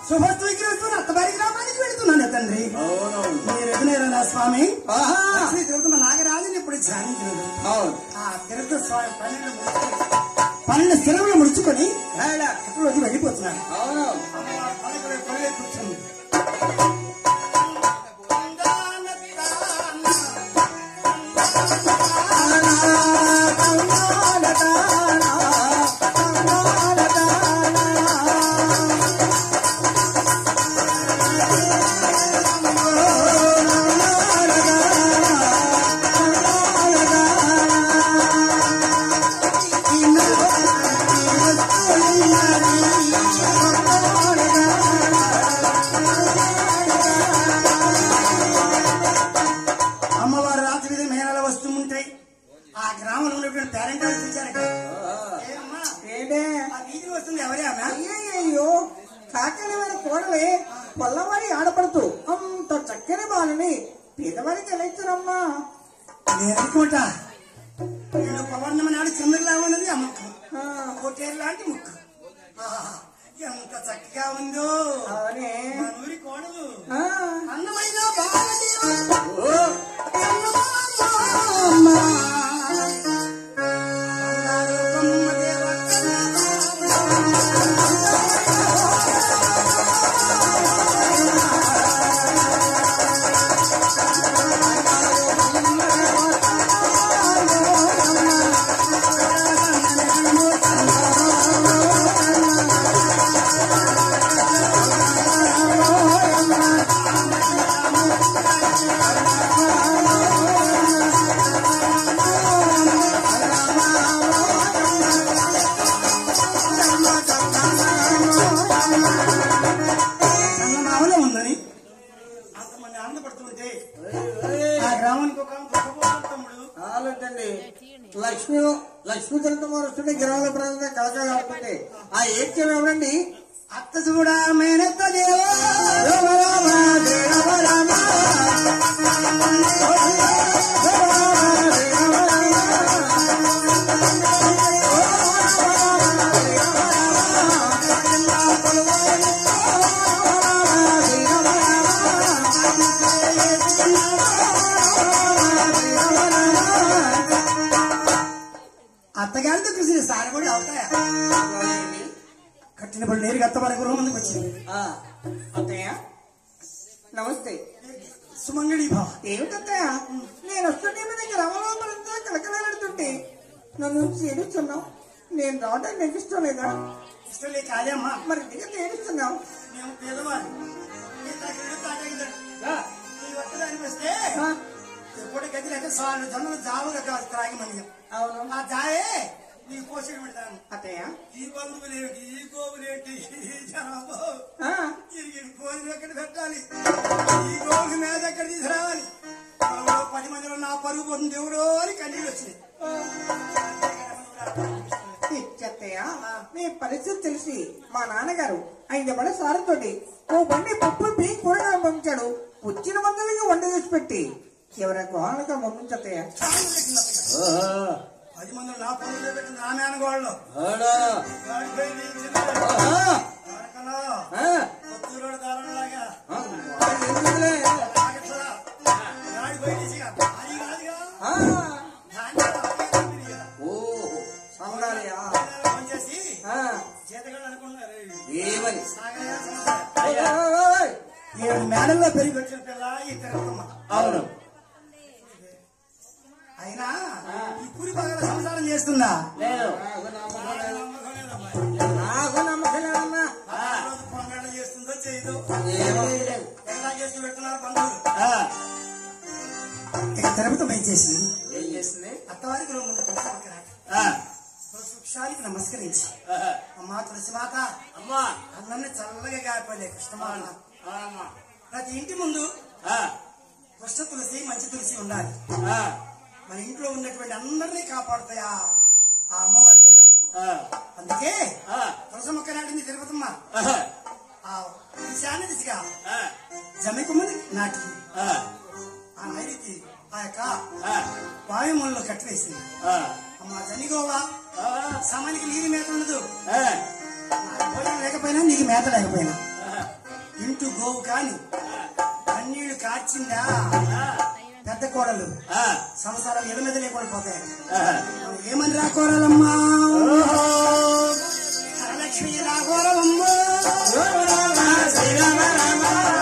శుభస్వీకరిస్తూ అత్తబారి గ్రామానికి వెళుతున్నాను తండ్రి అవునవును మీరు ఎదునేరా స్వామి ఆహా. శ్రీ తిరుపతి నాగరాజుని ఇప్పుడు ధ్యానించినది అవును ఆ తిరుపతి స్వామి పన్నెండు ముడుచుకొని పన్నెండు స్థిరములు ముడుచుకొని ఏడా. అటులోకి వెళ్ళిపోతున్నాను అవునవును అమ్మవారు పలకలే కొలే కూర్చుంది అమ్మవారు రాత్రి మీద మేనలు వస్తూ ఉంటాయి ఆ గ్రామంలో ఉన్నటువంటి పేరెంటాలు చూచారట ఏమ్మా ఏంటే ఆ వీధికి వస్తుంది ఎవరే ఆమె అయ్యయ్యో కాకలమైన కోడలే పొల్లవారి ఆడపడుతూ అంత చక్కని బాలని పేదవారికి ఎలా ఇచ్చారమ్మా నేను అనుకుంటా నేను పవర్ణమ నాడు చంద్రలా ఉన్నది ఆ ముక్కు ఆ, కోటేరు లాంటి ముక్కు ఆహా, ఎంత చక్కగా ఉందో అవునే మా ఊరి కోడలు ఆ, అన్నమైన బాలదేవ ఓ, చందమామలో ఉందని అంతమంది ఆనందపడుతుంటే ఆ గ్రామానికి ఒక గొప్ప తమ్ముడు చాలంటండి లక్ష్మి లక్ష్మీ చరిత్రమారుస్తుంటే గిరాల ప్రాంతం కలకాలాడుతుంటే ఆ ఏడ్చేవి ఎవరండి అత్త చూడ మేనత్త దేవా అత్తగారితో కృషి సారి కూడా అవుతాయా కట్టిన పడి నేరుగా అత్త వరకు రూమ్ ముందుకు వచ్చింది ఆ, అత్తయ్య నమస్తే సుమంగళి భావ ఏమిటత్తయ్య నేను వస్తుంటే మీ దగ్గర అమలోపలంతా కలకలాడుతుంటే నన్ను ఏడుస్తున్నావు నేను రావడానికి నీకు ఇష్టం లేదా ఇష్టం లేక అదే అమ్మా మరి ఎందుకంత ఏడుస్తున్నావు మేము పేదవారు ఈ తాకిడి తాకిడి. ఈ ఒక్కదానికి వస్తే ఆ, ఎప్పుడు గది లేక సార్లు జొన్నలు జావుగా కాదు త్రాగి మంది అవును ఆ జాయే నీకు పోషణ పెడతాను అత్తయ్య ఈ బంధువులేంటి ఈ గోవులేంటి ఈ జనాభా ఆ, ఇరిగిన కోరిని ఎక్కడ పెట్టాలి ఈ గోవుకి మీద ఎక్కడ తీసుకురావాలి పొలంలో పది మందిలో నా పరుగు పోతుంది దేవుడో అని కన్నీళ్ళు వచ్చినాయి ఇచ్చత్తయ్య మీ పరిస్థితి తెలిసి మా నాన్నగారు ఐదు పడ సారంతోటి ఓ బండి పప్పు పీ కూరగాయలు పంపించాడు వచ్చిన మందులకి వంట చేసి పెట్టి ఎవరి గోహాలుగా పంపించత్తయ్య చాలా పెట్టింది అత్తగారు. ఆహా. పది మందిలో నా పరుగులో పెట్టింది నా మేనగోళ్ళు ఆడా. వాడిపోయి నిలిచింది. ఆహా. వాడకలో ఆ. కొత్తూరుడు దారుణలాగా ఆ. ఎందుకులే? తాగట్లా. వాడిపోయి నిలిచిగా. అది కాదుగా. ఆ, దాన్ని అప్పగే తిరిగి కదా. ఓహో. అవునాలయ్యా. ఫోన్ చేసి ఆ, చేతగాడు అనుకున్నారు ఏమని సాగరయ్య సముద్రం. ఓయ్, ఓయ్, ఓయ్. ఏడు మేడల్లో పెరిగి వచ్చిన పిల్ల ఈ తిరుగుతుమ్మ అవును అయినా ఈ పురి బాగా సంసారం చేస్తుందా లేదు నమ్మకం లేదమ్మా. నాకు నమ్మకం లేదమ్మా ఆ రోజు పొంగళ్ళు చేస్తుందో చేయదో ఏమీ లేదు ఎలా చేసి పెడుతున్నారు బంధువులు ఆ. ఇక తిరుపతి ఏం చేసింది ఏం చేస్తుంది అత్తవారికి రెండు ముందు తులసి పక్కన ఆ. వృక్షానికి నమస్కరించి ఆహా. అమ్మా తులసి మాత అమ్మా అన్నీ చల్లగా కాపాడే కృష్ణమాత ఆ, అమ్మా ప్రతి ఇంటి ముందు ఆ. కృష్ణ తులసి మంచి తులసి ఉండాలి ఆ. మన ఇంట్లో ఉన్నటువంటి అందరినీ కాపాడుతాయి ఆ ఆ అమ్మవారి దైవం ఆ. అందుకే ఆ. తులసి మొక్క నాటింది తిరుపతమ్మ ఆహా. ఆ ఈశాన్య దిశగా ఆ. జమికముంది నాటింది ఆ. ఆ నైరుతి ఆ యొక్క ఆ. వాయుమూలలో కట్టివేసింది ఆ. అమ్మ జనిగోవా ఆ. సమయానికి నీరు మేత ఉండదు ఆ. నాకు భోజనం లేకపోయినా నీకు మేత లేకపోయినా ఆహా. ఇంటూ గోవు కాని కన్నీళ్లు కార్చిందా పెద్ద కోడలు ఆ, సంసారం ఎద మీద లేకుండా పోతాయి ఆ. మనం ఏమని రా కోరలమ్మా వరలక్ష్మి రా కోరలమ్మా శ్రీరామ రామ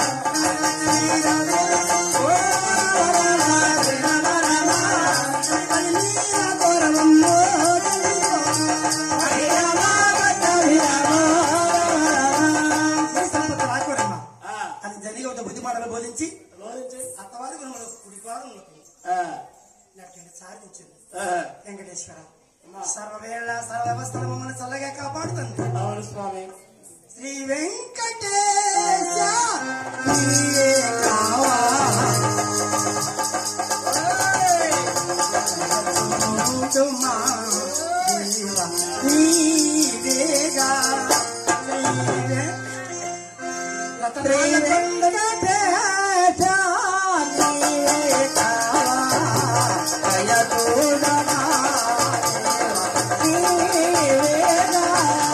రా కోరలమ్మా సంపత్తి రాకూడమ్మా ఆ, అది జరిగే ఒక బుద్ధి మాటలు బోధించి రోజు. అత్తవారి గుణములు కుడిపారు ఆ, సాధించింది ఆ. వెంకటేశ్వర సర్వవేళ సర్వవస్థలు మమ్మల్ని చల్లగా కాపాడుతుంది అవును స్వామి శ్రీ వెంకటేశ నీవే కావా. చూడుమా దేవ నీవేగా. నీవే. శ్రీ వెంకటేశ నీవే కావా. దయచూడమా దేవ నీవేగా.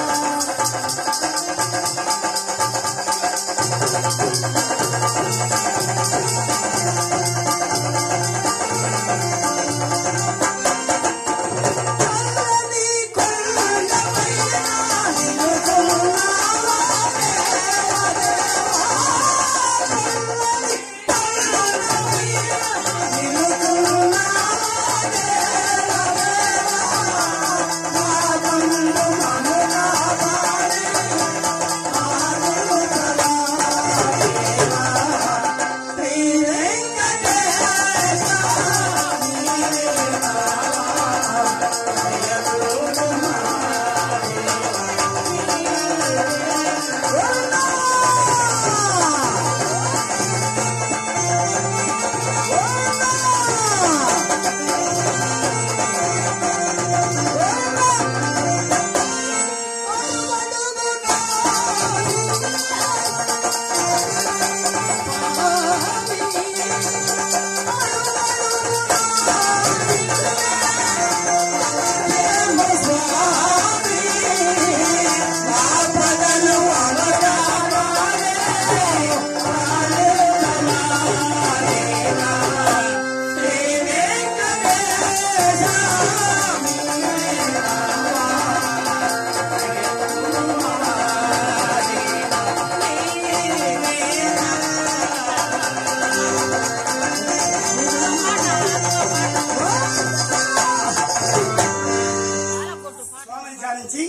స్వామిని ధ్యానించి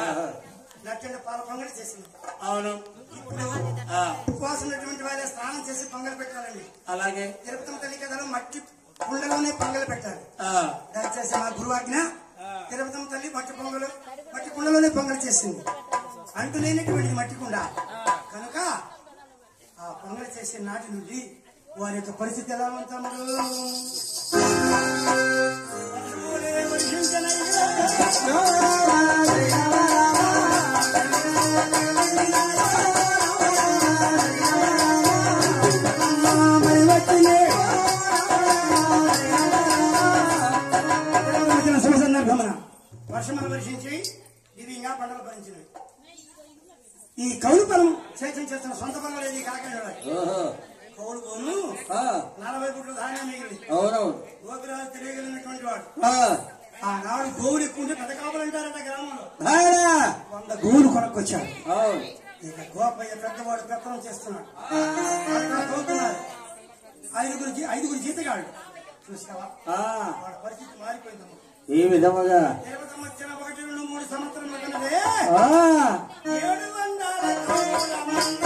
లక్షండి పాల పొంగలి చేసింది అవును ఇప్పుడు ఆ, ఉపవాసం ఉన్నటువంటి వాళ్ళే స్నానం చేసి పొంగల్ పెట్టాలండి అలాగే తిరుపతి తల్లి కథలో మట్టి కుండలోనే పొంగల్ పెట్టాలి ఆ, దయచేసి మా గురువాజ్ఞ తిరుపతి తల్లి మట్టి పొంగలు మట్టి కుండలోనే పొంగల్ చేసింది అంటూ లేనటువంటిది మట్టి కుండ కనుక ఆ పొంగల్ చేసే నాటి నుండి వారి యొక్క పరిస్థితి ఎలా ఉంటాము శుభ సందర్భమున వర్షములు వర్షించి దివ్యంగా పంటలు భరించినవి ఈ కౌలు పొలం సేద్యం చేస్తున్న సొంత పొలం లేదు ఈ కాకినాడ ఓహో కౌలు పోను ఆ, నలభై పుట్ల ధాన్యం మిగిలి అవునవును గోపిరాజు తెలియగలిగినటువంటి వాడు ఆ, ఆనాడు గోవులు ఎక్కువ ఉంటే పెద్ద కాపులు అంటారట గ్రామంలో భారా. వంద గోవులు కొనుక్కొచ్చాడు అవును ఇక గోపయ్య పెద్దవాడు పెత్తనం చేస్తున్నాడు అట్లా పోతున్నారు ఐదుగురు జీ- ఐదుగురు జీతగాడు చూసావా ఆ, వాడి పరిస్థితి మారిపోయిందమ్మ ఈ విధముగా తిరుపతి వచ్చిన ఒకటి రెండు మూడు సంవత్సరం కన్నదే ఆ, ఏడు వందల కోట్ల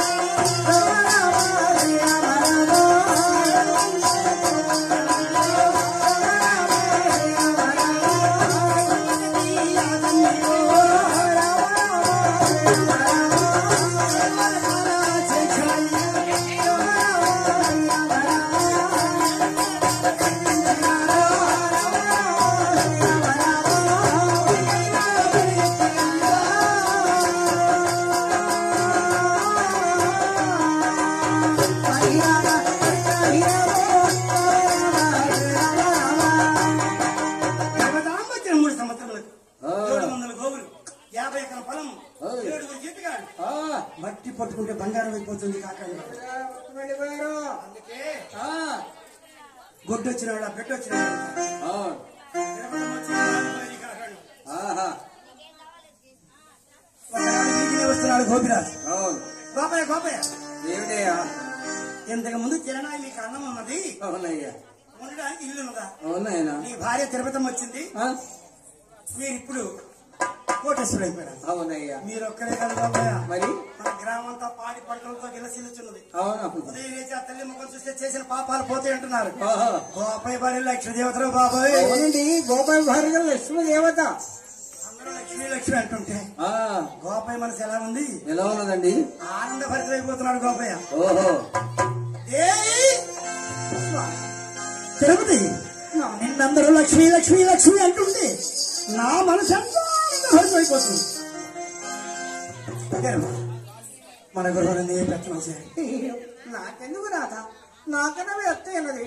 వచ్చిన మూడు సంవత్సరాలకు ఆ. ఏడు వందల గోవులు బలం ఓయ్. ఏడుగురు జీతగాడు ఆ, మట్టి పట్టుకుంటే బంగారం అయిపోతుంది కాకండి వెళ్ళిపోయారు అందుకే ఆ, గుడ్డు వచ్చిన వాళ్ళ బిడ్డ వచ్చిన వాళ్ళ అవును. తిరుపతి వచ్చిన వాళ్ళ కాకండి ఆహా, ఒకనాడు వీధిలో వస్తున్నాడు గోపిరాజు అవును. గోపయ్య గోపయ్య ఏమిటయ్యా ఇంతకు ముందు కిరణాయి మీకు అన్నం ఉన్నది అవునయ్యా ఉండడానికి ఇల్లు ఉన్నదా అవునాయనా నీ భార్య తిరుపతం వచ్చింది ఆ, మీరు ఇప్పుడు కోటేశ్వరుడు అయిపోయారు అవునయ్యా మీరు ఒక్కరే కాదు బాబాయ్ మరి మన గ్రామం అంతా పాడి పంటలతో గిలసిల్లుచున్నది అవును ఉదయం లేచి ఆ తల్లి ముఖం చూస్తే చేసిన పాపాలు పోతాయి అంటున్నారు ఓహో, గోపాయి భార్య లక్ష్మీ దేవతలు బాబాయ్ అవునండి గోపాల్ భార్య లక్ష్మీ దేవత అందరూ లక్ష్మీ లక్ష్మి అంటుంటే ఆ, గోపాయి మనసు ఎలా ఉంది ఎలా ఉన్నదండి ఆనంద భరితమైపోతున్నాడు గోపయ్య ఓహో ఏయ్! తిరుపతి నిన్నందరూ లక్ష్మీ లక్ష్మీ లక్ష్మి అంటుంటే నా మనసు అంతా భరితమైపోతుంది గర్వ. మన గృహాన్ని ప్రయత్నం చేయండి నాకెందుకు రాదా నాకన్నా మీ అత్త అన్నది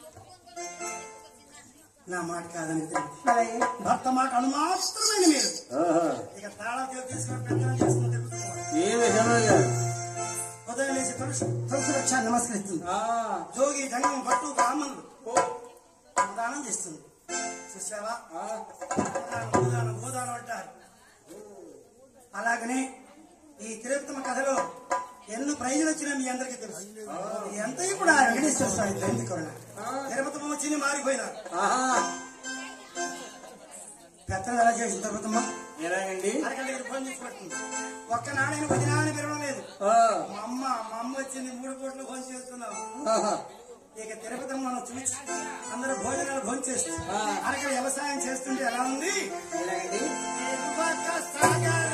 నా మాట కాదని తిరుపతి. అలాగే భర్త మాట అనుమాత్రమైన మీరు ఓహో, ఇక తాళం తీసుకుని పెత్తనం చేసుకుని తిరుగుతున్నారు. ఏ విషయమయ్యా ఉదయం లేచి తులసి తులసి వృక్ష నమస్కరిస్తుంది ఆ, జోగి జంగం పట్టు బ్రాహ్మణులు దానం చేస్తుంది చూసావా ఆ, భూదానం, భూదానం భూదానం అంటారు అలాగనే ఈ తిరుపతమ కథలో ఎన్నో ప్రైజులు వచ్చినా మీ అందరికీ తెలుసు ఇది ఎంతయూ కూడా ఆ వెంకటేశ్వర స్వామి జయంతి కరుణ తిరుపతమ్మ వచ్చింది మారిపోయినారు ఆహా, పెత్తనం ఎలా చేసిన తిరుపతమ్మ ఎలాగండి అరగంట దగ్గర ఫోన్ చేసి పెడుతుంది ఒక్క నాణ్యని పది నాణ్యం పెరగలేదు ఆ, మా అమ్మ మా అమ్మ వచ్చింది మూడు కోట్లు ఫోన్ చేస్తున్నాం ఆహా, ఇక తిరుపతి మనం చూసి అందరూ భోజనాలు భోజనం చేస్తూ ఆ. అరక వ్యవసాయం చేస్తుంటే ఎలా ఉంది ఎలాగండి ఇరుపక్క సాగరం.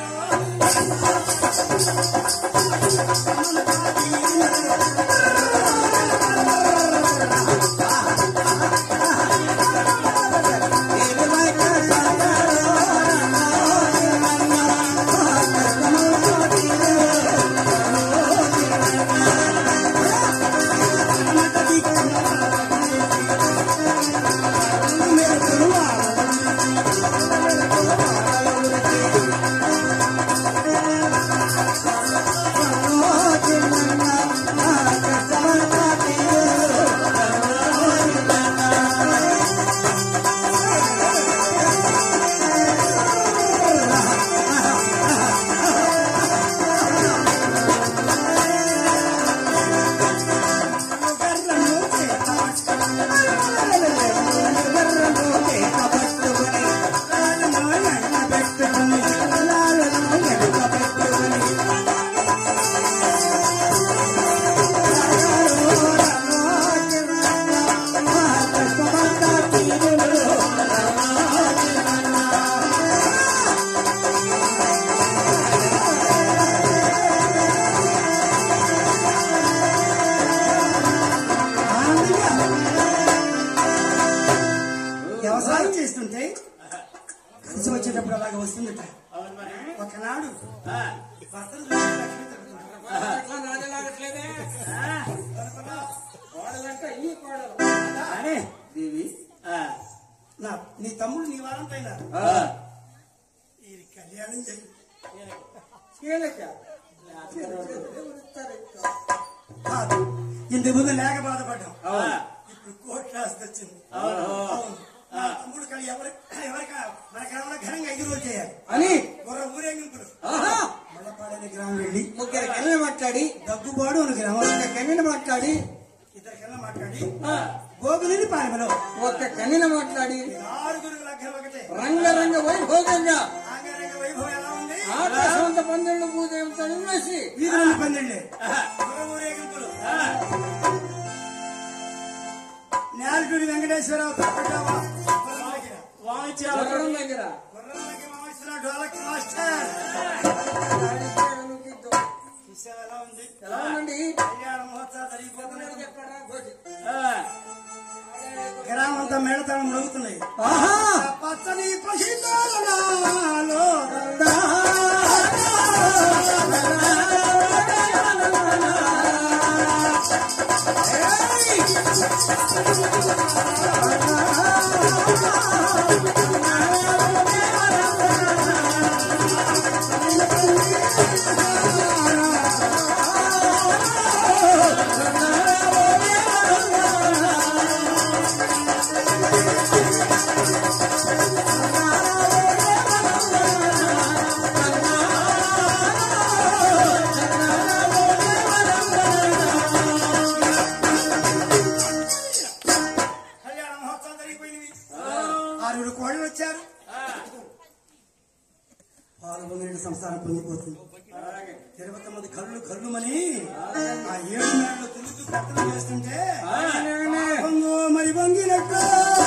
వ్యవసాయం చేస్తుంటే కలిసి వచ్చేటప్పుడు అలాగ వస్తుందట ఒకనాడు భర్తను చూసి లక్ష్మి తిరుగుతున్నాడు. అట్లా నాదలాగట్లేదే కోడలంటే ఈ కోడలు అరే దేవి నా నీ తమ్ముడు నీ వారంతా అయినారు ఆ, ఈ కళ్యాణం చేయి చేయలేక కాదు ఇంతకు ముందు లేక బాధపడ్డాం అవును. ఇప్పుడు కోర్టు రాసి వచ్చింది అవును. అవును. నా తమ్ముడు కలి ఎవరి ఎవరికి మన గ్రామంలో ఘనంగా ఐదు రోజులు చేయాలి అని గుర్ర ఊరేగింపులు ఆహా మల్లపాడని గ్రామం వెళ్ళి ముగ్గురు కన్నెలు మాట్లాడి దగ్గుబాడు అని గ్రామం ఒక కన్నెలు మాట్లాడి ఇద్దరు కన్నా మాట్లాడి ఆ, గోగులని పాలెమలో ఒక కన్నెలు మాట్లాడి ఆరుగురు లగ్నం ఒకటే రంగరంగ వైభోగంగా ఆంగరంగ వైభవం ఎలా ఉంది ఆకాశవంత పందెళ్ళు పూజయం చదివేసి వీధుల పందిళ్ళే గుర్ర ఊరేగింపులు నేలటూరి వెంకటేశ్వరరావు తప్పటావా గుర్రం దగ్గర వాయిద్యాలు జగడం దగ్గర గుర్రం దగ్గర మాస్టర్ డోలక్ మాస్టర్ చూసావా ఎలా ఉంది ఎలా ఉందండి కళ్యాణ మహోత్సవాలు జరిగిపోతున్నాయి ఆ, గ్రామంతా మేళతాళం మరుగుతున్నాయి ఆహా పచ్చని పసిదాలలో ఆ పాలు పొందిన సంసారం పొందిపోతుంది అలాగే తిరుపతి మంది కళ్ళు కళ్ళుమని ఆ ఏడు మేడలు తిరుగుతూ కట్టలు చేస్తుంటే అలాగేనే. పొంగు మరి పొంగినట్టు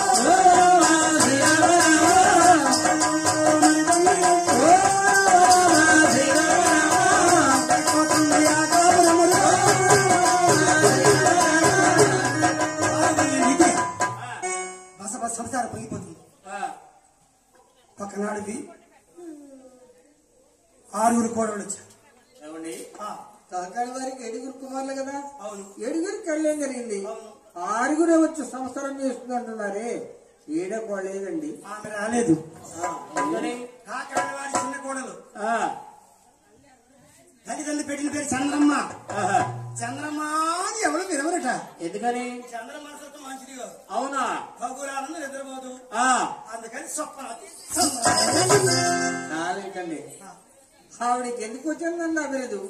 బస బస సంసారం పొంగిపోతుంది ఆ, పక్కనాడివి ఆరుగురు కోడలు వచ్చారు ఏమండి ఆ, కాకాని వారికి ఏడుగురు కుమారులు కదా అవును ఏడుగురికి కళ్ళేం జరిగింది ఆరుగురే వచ్చి సంవత్సరం చేస్తుంది అంటున్నారే ఏడో లేదండి ఆమె రాలేదు ఎందుకని? కాకాని వారి చిన్న కోడలు ఆ, తల్లిదండ్రులు పెట్టిన పేరు చంద్రమ్మ ఆహా. చంద్రమ్మ అని ఎవరు పిలవరట ఎందుకని చంద్రమ్మ మనసత్వం మంచిది కాదు అవునా ఖగోళాలను నిద్రపోదు ఆ, అందుకని స్వప్న నాలుగండి ఆవిడకి ఎందుకు వచ్చిందండి అభిలేదు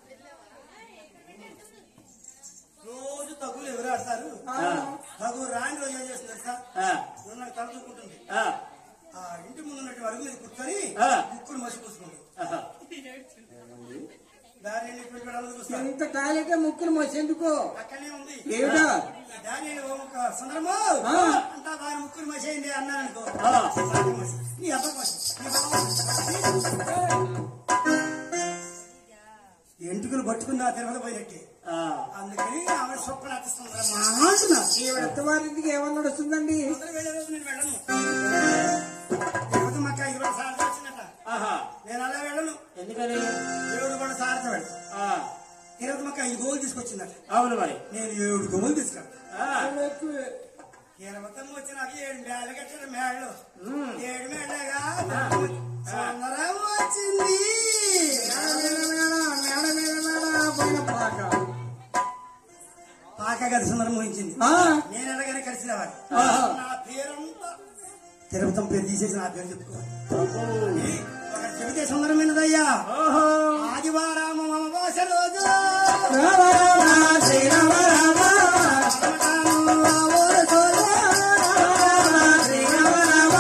రోజు తగులు ఎవరు ఆడతారు తగు రాని రోజు ఏం చేస్తుంది సార్ ఆ, నాకు తల దూకుంటుంది ఆ, ఆ ఇంటి ముందు ఉన్నట్టు అరుగు మీద కూర్చొని ఆ. ముక్కుడు మసి పూసుకుంది ఆహా. దారి ఎన్నిటువంటి వెళ్ళాలని చూస్తాను ఇంత టాయిలెట్ ముక్కులు మోసేందుకో అక్కడనే ఉంది ఏమిటా దాని ఒక సందర్భము ఆ. అంతా దాని ముక్కుడు మసి అయింది అన్నాను అనుకో ఆ. నీ అబ్బాయి మసి నీ బావ మసి. ఎంటుకలు పట్టుకున్నా తిరుమల పోయినట్టే ఆ, అందుకని ఆమె స్వప్న అతిస్తుందమ్మా అంటున్నా ఈవిడ అత్తవారింటికి ఏమన్నా నడుస్తుందండి అందరూ వెళ్ళే రోజు నేను వెళ్ళను తిరుపతి మక్క ఇరవై సార్లు వచ్చిందట ఆహా. నేను అలా వెళ్ళను ఎందుకని ఏడు కూడా సారథ వెళ్ళను ఆ, తిరుపతి మక్క ఐదు గోలు తీసుకొచ్చిందట అవును మరి నేను ఏడు గోలు తీసుకెళ్తాను ఆ, తిరుపతి వచ్చి నాకు ఏడు మేళ్ళు కట్టారు మేళ్ళు ఉమ్. ఏడు మేళ్ళగా సుందరం వచ్చింది మేడ మీద మేడ పోయిన పాక పాక గది సుందరం ఊహించింది ఆ, నేను ఎలాగైనా కలిసి రావాలి ఆహా. నా పేరంతా తిరుపతం పేరు తీసేసి నా పేరు చెప్పుకోవాలి ఈ ఒక చెబితే సుందరమైనదయ్యా ఓహో ఆదివారం అమావాస్య రోజు రామ రామ శ్రీరామ రామ రామకాను ఆవోరు సోదరా. శ్రీరామ రామ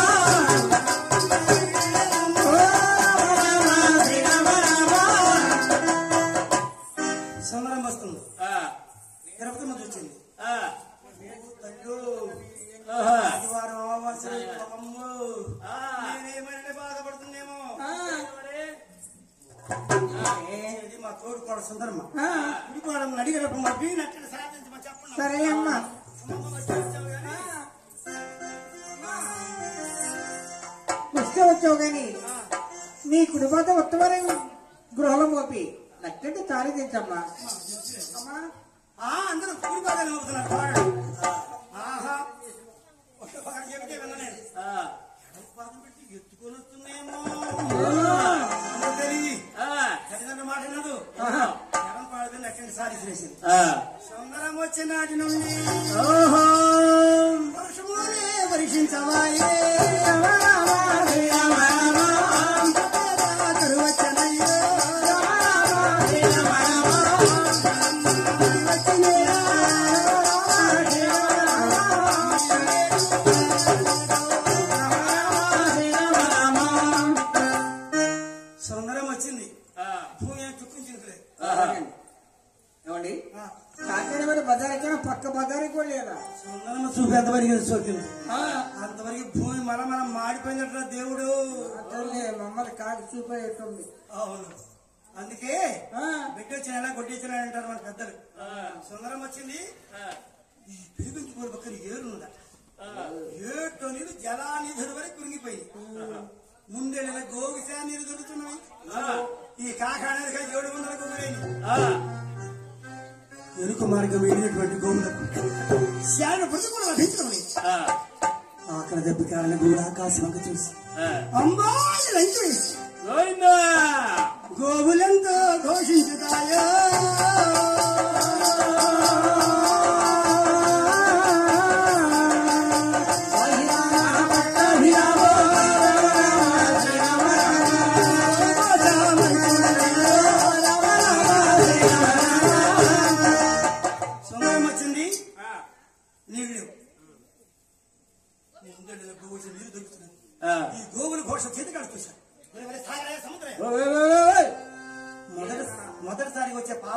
ఓ రామ రామ శ్రీరామ రామ సుందరం వస్తుంది ఆ, తిరుపతి నుంచి వచ్చింది ఆ, తల్లు ఆహా. ఆదివారం అమావాస్య రోజు అమ్మో. ఆ. నేనేమైనా బాధపడుతుందేమో ఆ, ఇది మా తోడు కూడా సుందరమ్మ ఆ, ఇంకోవడం అడిగినప్పుడు మా బీ నచ్చని సాధించమని చెప్పండి సరే అమ్మా అమ్మమ్మ వచ్చి వచ్చావు కానీ, వస్తే వచ్చావు గాని నీ కుటుంబాత ఉత్తమరం గృహంలో మోపి నచ్చటి తారీ తెచ్చమ్మా అమ్మా ఆ, అందరూ కూడి బాగా నవ్వుతున్నారు పాడు. ఆహా ఒక పాడు చెబితే విన్నా నేను ఆ, ఎడమ పాదం పెట్టి ఎత్తుకొని వస్తుందేమో అందరూ తెలివి ఆ, తల్లిదండ్రుల మాట వినదు ఆహా. ఎడం పాడదని నచ్చని సాధించేసింది ఆ. సుందరం వచ్చిన నాటి నుండి ఓహో వర్షములే వర్షించవాయే కరువచ్చనయ్యో సుందరం వచ్చింది ఆ, భూమి ఏం చుక్కించింది ఆహా. ఏమండి కాకినాడ మరి బజార్ పక్క బజార్కి కూడా లేదా సుందరం చూపి ఎంతవరకు సోకింది ఆ, అంతవరకు భూమి మన మనం మాడిపోయినట్టు దేవుడు అతన్ని మమ్మల్ని కాకి చూపేటుంది అవును అందుకే ఆ, బిడ్డ వచ్చిన ఎలా కొట్టించిన అంటారు మన పెద్దలు ఆ, సుందరం వచ్చింది ఆ, ఈ పేగుంచి పోయి పక్కన ఏరుందా ఆ. ఏటో నీరు జలానిధుల వరకు కురిగిపోయింది ముందెళ్ళిన గోవిశా నీరు దొరుకుతున్నాయి ఈ కాకాడానికి ఏడు వందలకు గురైంది ఆ, ఎరుక మార్గం వెళ్ళినటువంటి గోవులకు శాల ప్రతి కూడా లభించడం ఆ, ఆకలి దెబ్బ కారణ గోవులు ఆకాశం వంక చూసి ఆ. అంబాయి లంచు వేసి గోవిందా గోవులెంతో ఘోషించుతాయో సుందరం వచ్చింది ఆ, నీళ్ళు ముందెళ్ళిన గోవు నీరు దొరుకుతున్నాయి ఆ. ఈ గోవుల ఘోష చేతి కడుతున్నాయి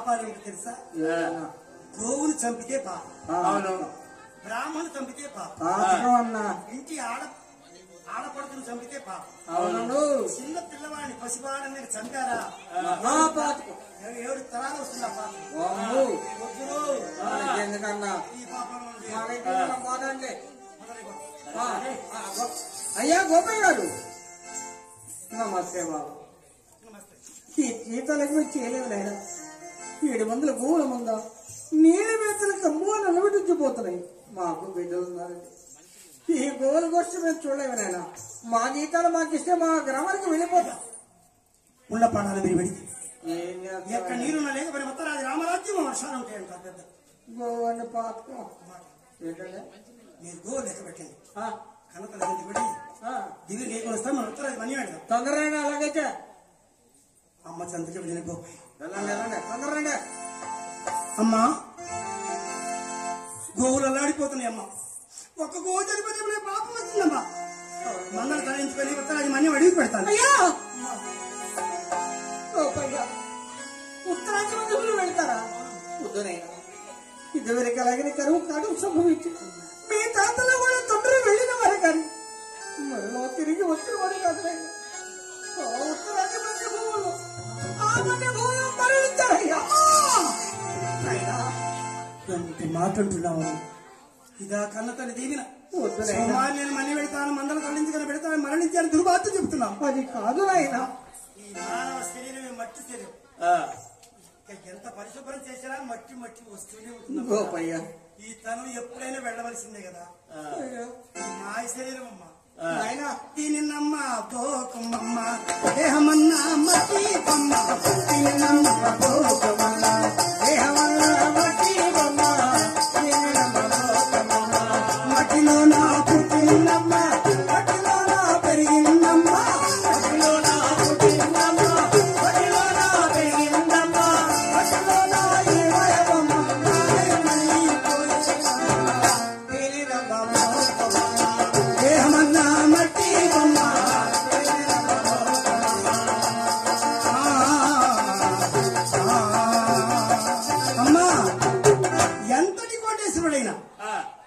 పాపాలు ఏంటి తెలుసా ఏదన్నా? గోవును చంపితే పాపం ఆ, అవునవును బ్రాహ్మణు చంపితే పాపం పాతకం అన్నా ఇంటి ఆడ ఆడపడుతును చంపితే పాపం అవును చిన్న పిల్లవాడిని పసివాడిని మీరు చంపారా మహా పాతకం ఏ- ఏడు తరాలు వస్తుంది ఆ పాపం వామ్మో. వద్దురు. ఎందుకన్నా ఈ పాపం నుండి మనకి ఏమైనా పోదండి. మొదలుగో. ఆ, ఆ, గో- అయ్యా గోపయ్య గారు నమస్తే బాబు నమస్తే ఈ జీతాలకు మేము చేయలేము నాయన ఏడు వందల గోవుల ముందా నీళ్ళ మేతలు కమ్ముగా నిలబెట్టించిపోతున్నాయి మాకు బిడ్డలు ఉన్నారండి ఈ గోవుల కోసం మేము చూడలేము నాయన మా జీతాలు మాకు ఇస్తే మా గ్రామానికి వెళ్ళిపోతాం ఉన్న పాడాలు మీరు పెడితే ఏం ఎక్కడ చేస్తాం నీరున్న లేక మరి మొత్తం అది రామరాజ్యం వర్షాలు ఉంటాయంట పెద్ద గోవు అని పాతకం ఏంటంటే మీరు గో లెక్క పెట్టండి ఆ, కనుక రెండు పడి ఆ, దివి లేకుండా వస్తే మనం ఉత్తరాది మనీ ఆడదాం తొందరగా అలాగైతే అమ్మ చంతకి వెళ్ళిన గో వెళ్ళండి వెళ్ళండి తొందరగా అమ్మా గోవులు అల్లాడిపోతున్నాయి అమ్మ ఒక్క గోవు చనిపోతే ఇప్పుడు పాపం వచ్చిందమ్మా మందలు తరలించుకొని ఉత్తరాది మనీ అడిగి పెడతాను అయ్యా గోపయ్య ఉత్తరాంధ్ర మందులు పెడతారా వద్దునైనా ఇదివరకు అలాగే కరువు కాడు సంభవించింది మీ తాతలు కూడా తొందర వెళ్ళిన వారు కానీ మరలా తిరిగి వచ్చిన వారు కాదు నాయనా. ఆ ఉత్తరాంధ్ర మధ్య భూములు ఆ మధ్య భూములు మరణించారయ్యా నాయనా, ఎంత మాట అంటున్నావు ఇదా కన్న తల్లి దీవిన వద్దు నాయనా. సోమవారం నేను మనీ పెడతాను మందలు తరలించుకొని పెడతాను మరణించాను దుర్వార్త చెబుతున్నాం అది కాదు నాయన ఈ మానవ శరీరమే మట్టి శరీరం ఆ, ఇక ఎంత పరిశుభ్రం చేసినా మట్టి మట్టి వస్తూనే ఉంటుంది గోపయ్య ఈ తనం ఎప్పుడైనా వెళ్ళవలసిందే కదా అయ్యో. ఈ మాయ శరీరం అమ్మ నాయనా దీని నమ్మ తోకమ్మమ్మ దేహమన్నా మట్టి బొమ్మ దీని నమ్మ తోకమమ్మ దేహమన్నా మట్టి బొమ్మ దీని నమ్మ తోకమమ్మ మట్టిలో నా పుట్టినమ్మ మట్టిలో నా పెరిగిందమ్మ మట్టిలో నా పుట్టినమ్మ మట్టిలో నా పెరిగిందమ్మ మట్టిలో నా ఈ వయవమ్మ నాయ మళ్ళీ పోయిందమ్మ దీని నమ్మ తోకమమ్మ దేహమన్నా మట్టి బొమ్మ దీని నమ్మ తోకమమ్మ. అమ్మా ఎంతటి కోటేశ్వరుడైనా ఆ,